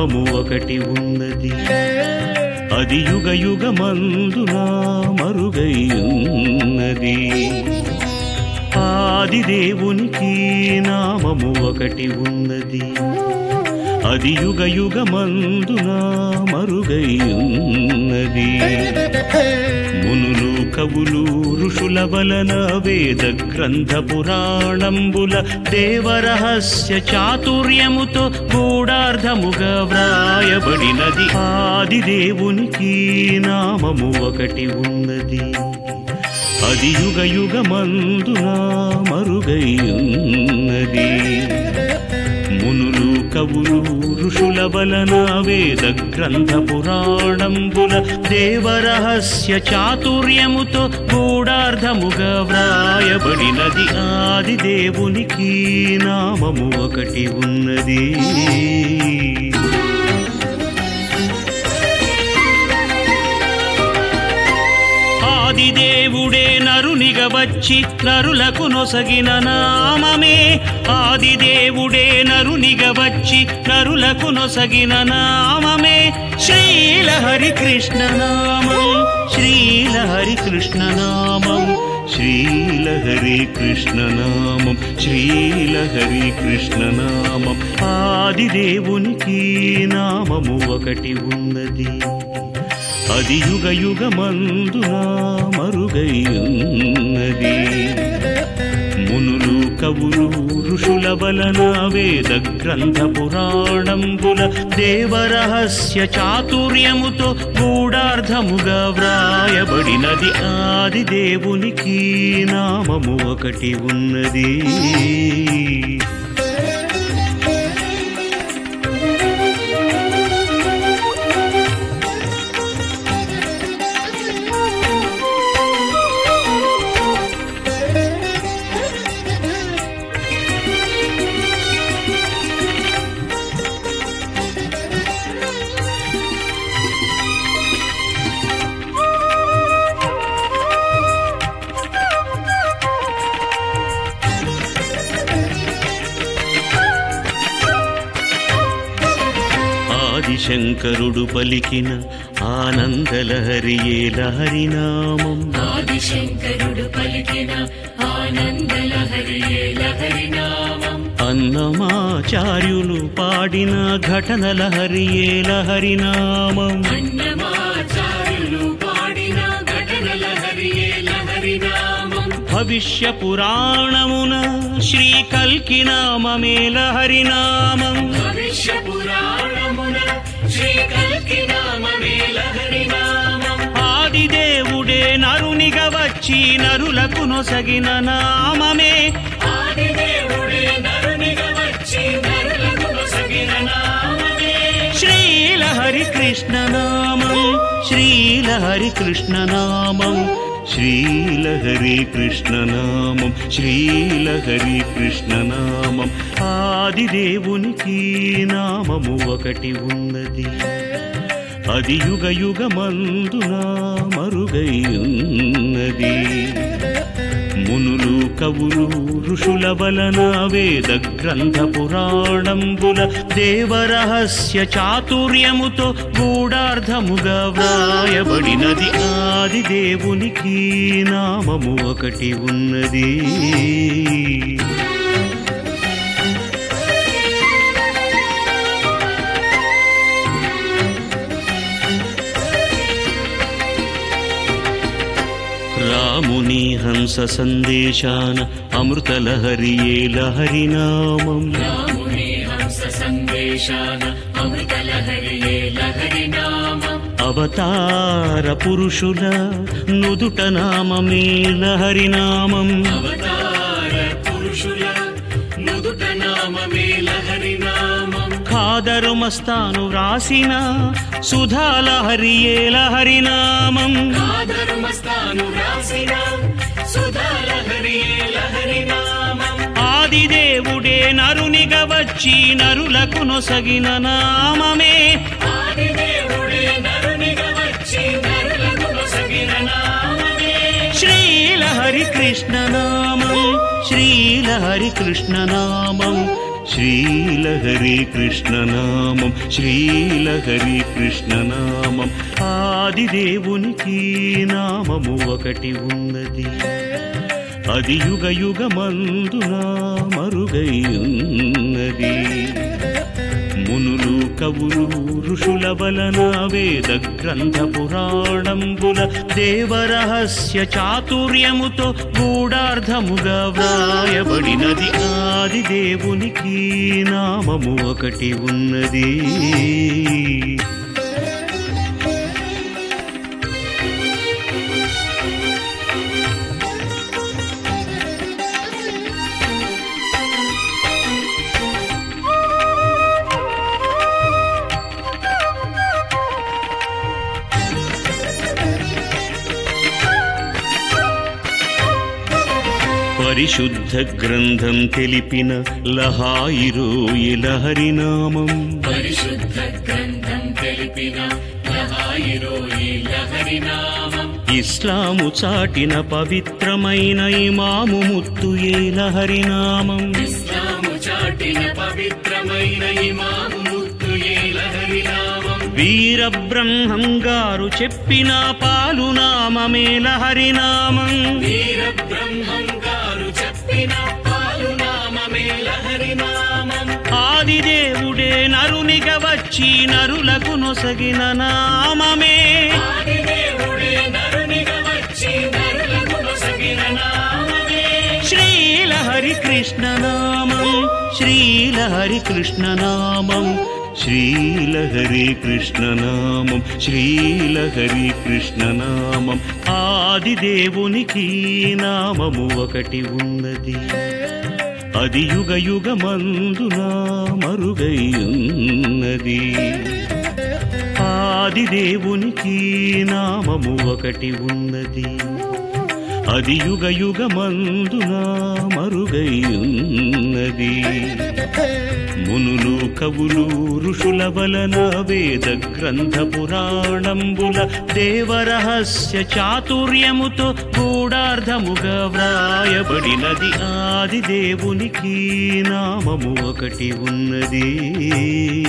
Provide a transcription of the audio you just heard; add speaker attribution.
Speaker 1: నామము ఒకటి ఉన్నది అది యుగ యుగమందునా మరుగై ఉన్నది ఆది దేవునికి నామము ఒకటి ఉన్నది అది యుగ యుగమందునా మరుగై ఉన్నది మునులు కవులు ఋషుల వలన వేద గ్రంథ పురాణంబుల దేవరహస్య చాతుర్యముతో గూఢార్థముగా వ్రాయబడినది ఆది దేవునికి నామము ఒకటి ఉన్నది అది యుగ యుగమందునా మరుగై ఉన్నది మునులు కవులు ఋషుల వలన వేద గ్రంథ పురాణంబుల దేవరహస్య చాతుర్యముతో గూఢార్థముగా వ్రాయబడినది ఆది దేవునికి నామము ఒకటి ఉన్నది ఆదిదేవుడే నరునిగా వచ్చి నరులకు నొసగిన నామమే ఆదిదేవుడే నరునిగా వచ్చి నరులకు నొసగిన నామమే శ్రీలహరి కృష్ణ నామం శ్రీలహరి కృష్ణ నామం శ్రీలహరి కృష్ణ నామం శ్రీలహరి కృష్ణ నామం ఆదిదేవునికి నామము ఒకటి ఉన్నది అది యుగ యుగమందునా మరుగై ఉన్నది మునులు కవులు ఋషుల వలన వేద గ్రంథ పురాణంబుల దేవరహస్య చాతుర్యముతో గూఢార్థముగా వ్రాయబడినది ఆది దేవునికి నామము ఒకటి ఉన్నది ఆదిశంకరుడు పలికిన ఆనందలహరియే లహరి నామం
Speaker 2: ఆదిశంకరుడు పలికిన ఆనందలహరియే లహరి నామం
Speaker 1: అన్నమాచార్యులు పాడిన ఘటనలహరియే లహరి నామం
Speaker 2: అన్నమాచార్యులు పాడిన ఘటన లహరియే లహరి నామం
Speaker 1: భవిష్య పురాణమున శ్రీ కల్కి నామమే లహరి నామం
Speaker 2: భవిష్య పురాణమున శ్రీ కల్కి నామమే లహరి నామం
Speaker 1: ఆదిదేవుడే నరునిగా వచ్చి నరులకు నొసగిన నామమే
Speaker 2: ఆదిదేవుడే నరునిగా వచ్చి నరులకు నొసగిన నామమే
Speaker 1: శ్రీలహరి కృష్ణ నామం శ్రీలహరి కృష్ణ నామం శ్రీలహరి కృష్ణ నామం శ్రీలహరి కృష్ణ నామం ఆదిదేవునికి నామము ఒకటి ఉన్నది అది యుగ యుగమందునా మరుగై ఉన్నది మునులు కవులు ఋషుల వలన వేద గ్రంథ పురాణంబుల దేవరహస్య చాతుర్యముతో గూఢార్థముగా వ్రాయబడినది ఆది దేవునికి నామము ఒకటి ఉన్నది రాముని హంస సందేశాన అమృతలహరియే లహరి నామం
Speaker 2: రాముని హంస సందేశాన అమృత లహరియే లహరి నామం
Speaker 1: అవతార పురుషుల నుదుట నామమే లహరి నామం
Speaker 2: అవతార పురుషుల నుదుట నామమే లహరి నామం
Speaker 1: ఖాదరు మస్తాను వ్రాసిన సుధాలహరియే లహరి నామం
Speaker 2: ఆదరు మస్తాను రాసిన సుధా లహరియే లహరి నామం
Speaker 1: ఆదిదేవుడే నరునిగా వచ్చి నరులకు నొసగిన నామమే
Speaker 2: ఆదిదేవుడే నరునిగా వచ్చి నరులకు నొసగిన నామమే
Speaker 1: శ్రీలహరి కృష్ణ నామం శ్రీలహరి కృష్ణ నామం శ్రీలహరి కృష్ణనామం శ్రీలహరి కృష్ణనామం ఆదిదేవునికి నామము ఒకటి ఉన్నది అది యుగ యుగమందున మరుగై ఉన్నది మునులు కవులు ఋషుల వలన వేద గ్రంథ పురాణంబుల దేవరహస్య చాతుర్యముతో గూఢార్థముగా వ్రాయబడినది ఆది దేవునికి నామము ఒకటి ఉన్నది పరిశుద్ధ గ్రంథం తెలిపిన లహాయిరోయి లహరినామం
Speaker 2: పరిశుద్ధ గ్రంథం తెలిపిన లహాయిరోయి లహరి నామం
Speaker 1: ఇస్లాము చాటిన పవిత్రమైన ఇమాము ముత్తుయే లహరినామం
Speaker 2: ఇస్లాము చాటిన పవిత్రమైన ఇమాము ముత్తుయే లహరి నామం
Speaker 1: వీర బ్రహ్మం గారు చెప్పిన పాలునామమే లహరినామం
Speaker 2: వీర బ్రహ్మం గారు చెప్పిన పాలు నామమే లహరి నామం
Speaker 1: ఆదిదేవుడే నరునిగా వచ్చి నరులకు నొసగిన నామమే
Speaker 2: ఆదిదేవుడే నరునిగా వచ్చి నరులకు నొసగిన నామమే
Speaker 1: శ్రీలహరి కృష్ణనామం శ్రీలహరి కృష్ణనామం శ్రీలహరి కృష్ణనామం శ్రీలహరి కృష్ణనామం ఆదిదేవునికి నామము ఒకటి ఉన్నది అది యుగ యుగమందున మరుగై ఉన్నది ఆదిదేవునికి నామము ఒకటి ఉన్నది అది యుగ యుగమందున మరుగై ఉన్నది మునులు కవులు ఋషుల వలన వేద గ్రంథ పురాణంబుల దేవరహస్య చాతుర్యముతో గూఢార్థముగా వ్రాయబడినది ఆది దేవునికి నామము ఒకటి ఉన్నది